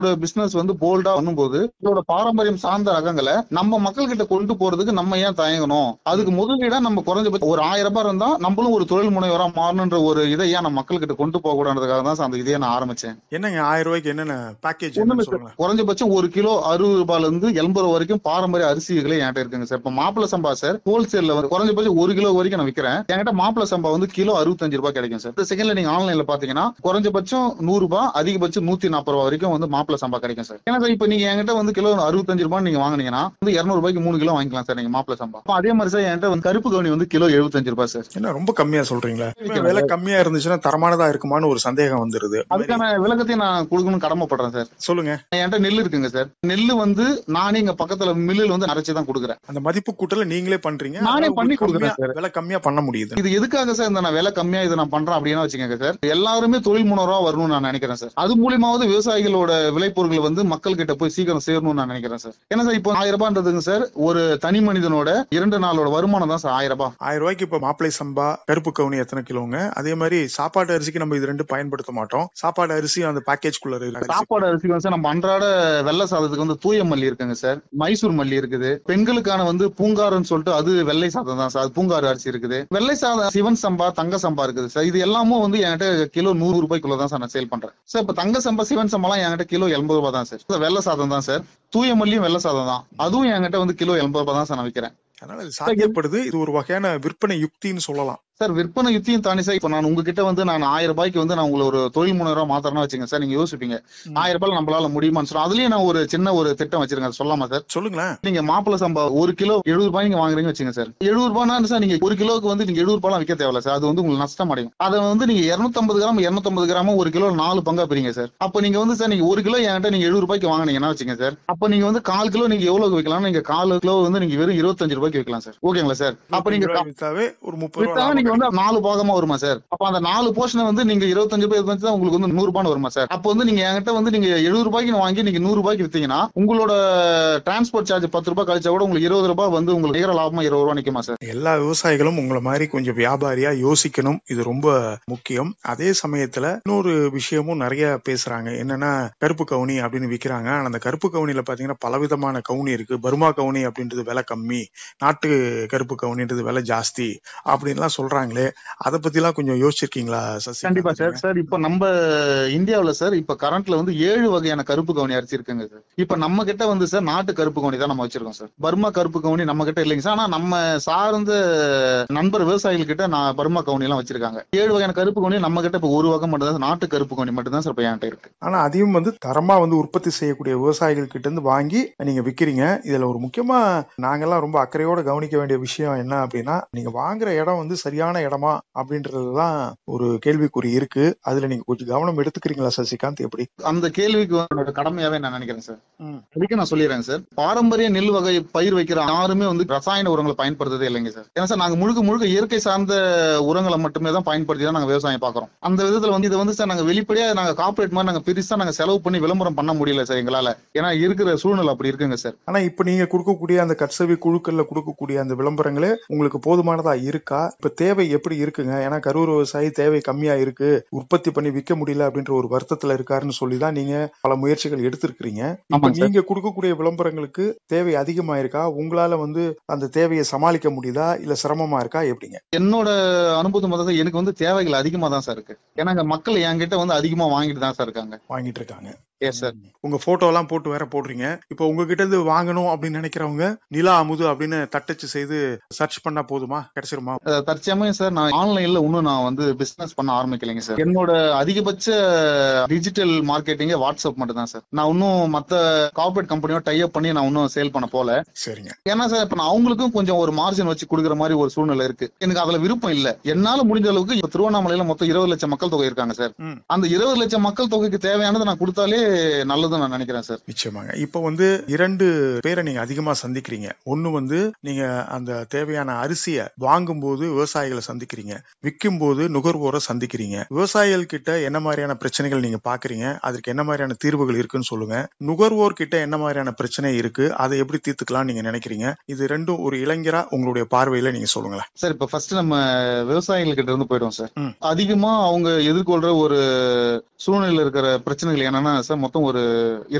Business வந்து போல்டா பண்ணும்போது இதோட பாரம்பரியம் சார்ந்த ரகங்களை நம்ம மக்கள் கிட்ட கொண்டு போறதுக்கு நம்ம ஏன் தயங்கணும் அதுக்கு முதலீடா நம்ம குறைஞ்சபட்சம் ஒரு ஆயிரம் ரூபாய் இருந்தா நம்மளும் ஒரு தொழில் முனைவரா மாறணுன்ற ஒரு இதை ஏன் நம்ம மக்கள் கிட்ட கொண்டு போக கூடாதுக்காக தான் சார் அந்த இதையே நான் ஆரம்பிச்சேன் என்னங்க ஆயிரம் ரூபாய்க்கு என்னென்ன பேக்கேஜ் ஒண்ணுமே சார். சொல்லுங்க குறைஞ்சபட்சம் ஒரு கிலோ அறுபது ரூபாயில இருந்து எண்பது ரூபா வரைக்கும் பாரம்பரிய அரிசிகளே என்கிட்ட இருக்குங்க சார் இப்ப மாப்பிள சம்பா சார் ஹோல்சேல்ல வந்து குறைஞ்சபட்சம் ஒரு கிலோ வரைக்கும் நான் விக்கிறேன் என்கிட்ட மாப்பிள சம்பா வந்து கிலோ அறுபத்தஞ்சு ரூபாய் கிடைக்கும் சார் செகண்ட்ல நீங்க ஆன்லைன்ல பாத்தீங்கன்னா குறைஞ்சபட்சம் நூறு ரூபாய் அதிகபட்சம் நூத்தி நாற்பது ரூபாய் வரைக்கும் வந்து மாப்பிள சம்பா கிடைக்கும் சார் ஏன்னா சார் இப்ப நீங்க என்கிட்ட வந்து கிலோ அறுபத்தஞ்சு ரூபாய் நீங்க வாங்குனீங்கன்னா வந்து இருநூறு ரூபாய்க்கு மூணு கிலோ வாங்கிக்கலாம் சார் நீங்க மாப்பிள சம்பா அப்ப அதே மாதிரி சார் என்கிட்ட வந்து கருப்பு கவுனி வந்து கிலோ எழுபத்தஞ்சு ரூபாய் சார் என்ன ரொம்ப கம்மியா சொல்றீங்களா விலை கம்மியா இருந்துச்சுன்னா தரமானதா இருக்குமான்னு ஒரு சந்தேகம் வந்துருது அதுக்கான விளக்கத்தையும் நான் கொடுக்கணும்னு கடமைப்படுறேன் சார் சொல்லுங்க என்கிட்ட நெல் இருக்குங்க சார் நெல் வந்து நானே இங்க பக்கத்துல மில்லில் வந்து அரைச்சு தான் கொடுக்குறேன் அந்த மதிப்பு கூட்டல நீங்களே பண்றீங்க நானே ஆனா பண்ணி உங்களுக்கு கொடுக்குறேன் கம்மியா- விலை கம்மியா பண்ண முடியுது இது எதுக்காக சார் இந்த நான் விலை கம்மியா இதை நான் பண்றேன் அப்படின்னா வச்சுக்கோங்க சார் எல்லாருமே தொழில் முனைவரா வரணும்னு நான் நினைக்கிறேன் சார் அது மூலியமாவது விவசாயிகளோட விளைபொருட்கள் வந்து மக்கள் கிட்ட போய் சீக்கிரம் சேரணும்னு நான் நினைக்கிறேன் சார் ஏன்னா சார் இப்போ ஆயிரம் ரூபான்றதுங்க சார் ஒரு தனி மனிதனோட இரண்டு நாளோட வருமானம் தான் சார் ஆயிரம் ரூபாய் ஆயிரம் ரூபாய்க்கு இப்ப மாப்பிளை சம்பா கருப்பு கவுனி எத்தனை கிலோங்க அதே மாதிரி சாப்பாட்டு அரிசிக்கு நம்ம இது ரெண்டு பயன்படுத்த மாட்டோம் சாப்பாடு அரிசி அந்த பேக்கேஜ் குள்ள இருக்கு சாப்பாடு அரிசி வந்து சார் நம்ம அன்றாட வெள்ளை சாதத்துக்கு வந்து தூய மல்லி இருக்குங்க சார் மைசூர் மல்லி இருக்குது பெண்களுக்கான வந்து பூங்காருன்னு சொல்லிட்டு அது வெள்ளை சாதம் தான் சார் அது பூங்காறு அரிசி இருக்குது வெள்ளை சாதம் சிவன் சம்பா தங்க சம்பா இருக்குது சார் இது எல்லாமும் வந்து என்கிட்ட கிலோ நூறு ரூபாய்க்குள்ள தான் சார் நான் சேல் பண்றேன் சார் இப்ப தங்க சம்பா சிவன் சம்பாலாம் என்கிட்ட கிலோ எண்பது ரூபாய் தான் சார் சார் வெள்ளை சாதம் தான் சார் தூய மல்லியும் வெள்ளை சாதம் தான் அதுவும் என்கிட்ட வந்து கிலோ எண்பது ரூபாய் தான் சார் நான் விற்கிறேன் அதனால இது சாத்தியப்படுது இது ஒரு வகையான விற்பனை யுக்தின்னு சொல்லலாம் சார் விற்பனை யுத்தியும் தாண்டி சார் இப்ப நான் உங்ககிட்ட வந்து நான் ஆயிரம் ரூபாய்க்கு வந்து நான் உங்களை ஒரு தொழில் முனைவரா மாத்திரனா வச்சுங்க சார் நீங்க யோசிப்பீங்க ம். ஆயிரம் ரூபாய் நம்மளால முடியுமான்னு சொல்லி அதுலயும் நான் ஒரு சின்ன ஒரு திட்டம் வச்சிருக்கேன் சொல்லாமா சார் சொல்லுங்களேன் நீங்க மாப்பிள சம்பா ஒரு கிலோ எழுபது ரூபாய் நீங்க வாங்குறீங்க வச்சுங்க சார் எழுபது ரூபாய்னா சார் நீங்க ஒரு கிலோக்கு வந்து நீங்க எழுபது ரூபாய் விற்க தேவையில்ல சார் அது வந்து உங்களுக்கு நஷ்டம் அடையும் அதை வந்து நீங்க 250 கிராம் 250 கிராம் ஒரு கிலோ நாலு பங்கா பிரிங்க சார் அப்ப நீங்க வந்து சார் நீங்க ஒரு கிலோ என்கிட்ட நீங்க எழுபது ரூபாய்க்கு வாங்குனீங்கன்னா வச்சுங்க சார் அப்ப நீங்க வந்து கால் கிலோ நீங்க எவ்வளவு விற்கலாம் நீங்க கால் கிலோ வந்து நீங்க வெறும் இருபத்தஞ்சு ரூபாய்க்கு விற்கலாம் சார் ஓகேங்களா சார் அப்ப நீங்க இருபத்தஞ்சு ரூபாய் வித்தாவே ஒரு முப்பது ரூபா வித்தா லாபம் நீங்க வந்து நாலு பாகமா வருமா சார் அப்ப அந்த நாலு போர்ஷன் வந்து நீங்க இருபத்தஞ்சு ரூபாய் இருபத்தஞ்சு தான் உங்களுக்கு வந்து நூறு ரூபான்னு வருமா சார் அப்போ வந்து நீங்க என்கிட்ட வந்து நீங்க எழுபது ரூபாய்க்கு வாங்கி நீங்க நூறு ரூபாய்க்கு வித்தீங்கன்னா உங்களோட டிரான்ஸ்போர்ட் சார்ஜ் பத்து ரூபாய் கழிச்சா கூட உங்களுக்கு இருபது ரூபாய் வந்து உங்களுக்கு நிகர லாபமா இருபது ரூபாய் நிக்குமா சார் எல்லா விவசாயிகளும் உங்களை மாதிரி கொஞ்சம் வியாபாரியா யோசிக்கணும் இது ரொம்ப முக்கியம் அதே சமயத்துல இன்னொரு விஷயமும் நிறைய பேசுறாங்க என்னன்னா கருப்பு கவுனி அப்படின்னு விக்கிறாங்க ஆனா அந்த கருப்பு கவுனில பாத்தீங்கன்னா பலவிதமான கவுனி இருக்கு பர்மா கவுனி அப்படின்றது விலை கம்மி நாட்டு கருப்பு கவுனின்றது விலை ஜாஸ்தி அப்படின்லாம் சொல்றாங்களே அதை பத்தி எல்லாம் கொஞ்சம் யோசிச்சிருக்கீங்களா சசி கண்டிப்பா சார் சார் இப்ப நம்ம இந்தியாவுல சார் இப்ப கரண்ட்ல வந்து ஏழு வகையான கருப்பு கவுனி அரிசி இருக்குங்க சார் இப்ப நம்ம கிட்ட வந்து சார் நாட்டு கருப்பு கவுனி தான் நம்ம வச்சிருக்கோம் சார் பர்மா கருப்பு கவுனி நம்ம கிட்ட இல்லைங்க சார் ஆனா நம்ம சார்ந்த நண்பர் விவசாயிகள் கிட்ட நான் பர்மா கவுனி எல்லாம் வச்சிருக்காங்க ஏழு வகையான கருப்பு கவுனி நம்ம கிட்ட இப்ப ஒரு வகை மட்டும் தான் நாட்டு கருப்பு கவுனி மட்டும் தான் சார் இப்ப என்கிட்ட இருக்கு ஆனா அதையும் வந்து தரமா வந்து உற்பத்தி செய்யக்கூடிய விவசாயிகள் கிட்ட இருந்து வாங்கி நீங்க விக்கிறீங்க இதுல ஒரு முக்கியமா நாங்கெல்லாம் ரொம்ப அக்கறையோட கவனிக்க வேண்டிய விஷயம் என்ன அப்படின்னா நீங்க வாங்குற இடம் வந்து சரியான இடமா அப்படின்றதுதான் ஒரு கேள்விக்குறி இருக்கு அதுல நீங்க கொஞ்சம் கவனம் எடுத்துக்கிறீங்களா சசிகாந்த் எப்படி அந்த கேள்விக்கு என்னோட கடமையாவே நான் நினைக்கிறேன் சார் ம். அதுக்கு நான் சொல்லிடுறேன் சார் பாரம்பரிய நெல் வகை பயிர் வைக்கிற யாருமே வந்து ரசாயன உரங்களை பயன்படுத்துறதே இல்லைங்க சார் ஏன்னா சார் நாங்க முழுக்க முழுக்க இயற்கை சார்ந்த உரங்களை மட்டுமே தான் பயன்படுத்தி தான் நாங்க விவசாயம் பாக்குறோம் அந்த விதத்துல வந்து இதை வந்து சார் நாங்க வெளிப்படையா நாங்க கார்பரேட் மாதிரி நாங்க பெருசா நாங்க செலவு பண்ணி விளம்பரம் பண்ண முடியல சார் எங்களால ஏன்னா இருக்கிற சூழ்நிலை அப்படி இருக்குங்க சார் ஆனா இப்ப நீங்க கொடுக்கக்கூடிய அந்த கட்சவி குழுக்கள்ல கொடுக்கக்கூடிய அந்த விளம்பரங்களே உங்களுக்கு போதுமானதா இருக்கா இப்ப தேவை எப்படி இருக்குங்க ஏன்னா கரூர் விவசாயி தேவை கம்மியா இருக்கு உற்பத்தி பண்ணி விற்க முடியல அப்படின்ற ஒரு வருத்தத்துல இருக்காருன்னு சொல்லிதான் நீங்க பல முயற்சிகள் எடுத்திருக்கிறீங்க இப்ப ஆமாங்க சார் நீங்க கொடுக்கக்கூடிய விளம்பரங்களுக்கு தேவை அதிகமா இருக்கா உங்களால வந்து அந்த தேவையை சமாளிக்க முடியுதா இல்ல சிரமமா இருக்கா எப்படிங்க என்னோட அனுபவம் பார்த்தா எனக்கு வந்து தேவைகள் அதிகமா தான் சார் இருக்கு ஏன்னா இங்க மக்கள் என்கிட்ட வந்து அதிகமா வாங்கிட்டு தான் சார் இருக்காங்க வாங்கிட்டு இருக்காங்க எஸ் சார் ம். உங்க போட்டோ எல்லாம் போட்டு வேற போடுறீங்க இப்போ உங்ககிட்ட இருந்து வாங்கணும் அப்படின்னு நினைக்கிறவங்க நிலா அமுது அப்படின்னு தட்டச்சு செய்து சர்ச் பண்ணா போதுமா கிடைச்சிருமா அஹ் தற்சமயம் சார் நான் ஆன்லைன்ல இன்னும் நான் வந்து பிசினஸ் பண்ண ஆரம்பிக்கலைங்க சார் என்னோட அதிகபட்ச டிஜிட்டல் மார்க்கெட்டிங்கே வாட்ஸ்அப் மட்டும் தான் சார் நான் இன்னும் மத்த கார்பரேட் கம்பெனியோட டை அப் பண்ணி நான் இன்னும் சேல் பண்ண போல சரிங்க ஏன்னா சார் இப்ப நான் அவங்களுக்கும் கொஞ்சம் ஒரு மார்ஜின் வச்சு கொடுக்குற மாதிரி ஒரு சூழ்நிலை இருக்கு எனக்கு அதுல விருப்பம் இல்ல என்னால முடிஞ்ச அளவுக்கு இப்ப திருவண்ணாமலையில மொத்தம் இருபது லட்சம் மக்கள் தொகை இருக்காங்க சார் ம். அந்த இருபது லட்சம் மக்கள் தொகைக்கு தேவையானதை நான் கொடுத்தாலே நல்லதுன்னு நான் நினைக்கிறேன் சார் நிச்சயமாங்க இப்போ வந்து இரண்டு பேரை நீங்க அதிகமா சந்திக்கிறீங்க ஒண்ணு வந்து நீங்க அந்த தேவையான அரிசியை வாங்கும்போது விவசாயிகளை சந்திக்கிறீங்க விற்கும் போது நுகர்வோரை சந்திக்கிறீங்க விவசாயிகள் கிட்ட என்ன மாதிரியான பிரச்சனைகள் நீங்க பாக்குறீங்க அதற்கு என்ன மாதிரியான தீர்வுகள் இருக்குன்னு சொல்லுங்க நுகர்வோர் கிட்ட என்ன மாதிரியான பிரச்சனை இருக்கு அதை எப்படி தீர்த்துக்கலாம் நீங்க நினைக்கிறீங்க இது ரெண்டும் ஒரு இளைஞரா உங்களுடைய பார்வையில நீங்க சொல்லுங்களேன் சார் இப்ப ஃபர்ஸ்ட் நம்ம விவசாயிகள் கிட்ட இருந்து போயிடுவோம் சார் ம். அதிகமா அவங்க எதிர்கொள்ற ஒரு சூழ்நிலையில இருக்கிற பிரச்சனைகள் என்னன்னா சார் மொத்தம் ஒரு